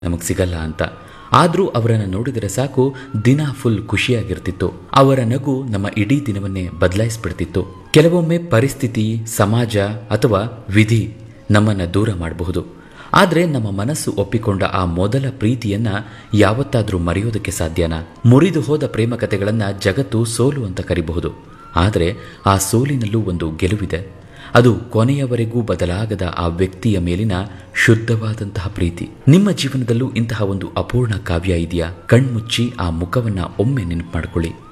ನಮಗೆ ಸಿಗಲ್ಲ ಅಂತ ಆದರೂ ಅವರನ್ನು ನೋಡಿದರೆ ಸಾಕು ದಿನ ಫುಲ್ ಖುಷಿಯಾಗಿರ್ತಿತ್ತು ಅವರ ನಗು ನಮ್ಮ ಇಡೀ ದಿನವನ್ನೇ ಬದಲಾಯಿಸ್ಬಿಡ್ತಿತ್ತು ಕೆಲವೊಮ್ಮೆ ಪರಿಸ್ಥಿತಿ ಸಮಾಜ ಅಥವಾ ವಿಧಿ ನಮ್ಮನ್ನು ದೂರ ಮಾಡಬಹುದು ಆದರೆ ನಮ್ಮ ಮನಸ್ಸು ಒಪ್ಪಿಕೊಂಡ ಆ ಮೊದಲ ಪ್ರೀತಿಯನ್ನ ಯಾವತ್ತಾದರೂ ಮರೆಯೋದಕ್ಕೆ ಸಾಧ್ಯನಾ ಮುರಿದು ಹೋದ ಪ್ರೇಮ ಕಥೆಗಳನ್ನು ಜಗತ್ತು ಸೋಲು ಅಂತ ಕರಿಬಹುದು ಆದರೆ ಆ ಸೋಲಿನಲ್ಲೂ ಒಂದು ಗೆಲುವಿದೆ ಅದು ಕೊನೆಯವರೆಗೂ ಬದಲಾಗದ ಆ ವ್ಯಕ್ತಿಯ ಮೇಲಿನ ಶುದ್ಧವಾದಂತಹ ಪ್ರೀತಿ ನಿಮ್ಮ ಜೀವನದಲ್ಲೂ ಇಂತಹ ಒಂದು ಅಪೂರ್ಣ ಕಾವ್ಯ ಇದೆಯಾ ಕಣ್ಮುಚ್ಚಿ ಆ ಮುಖವನ್ನ ಒಮ್ಮೆ ನೆನಪು ಮಾಡಿಕೊಳ್ಳಿ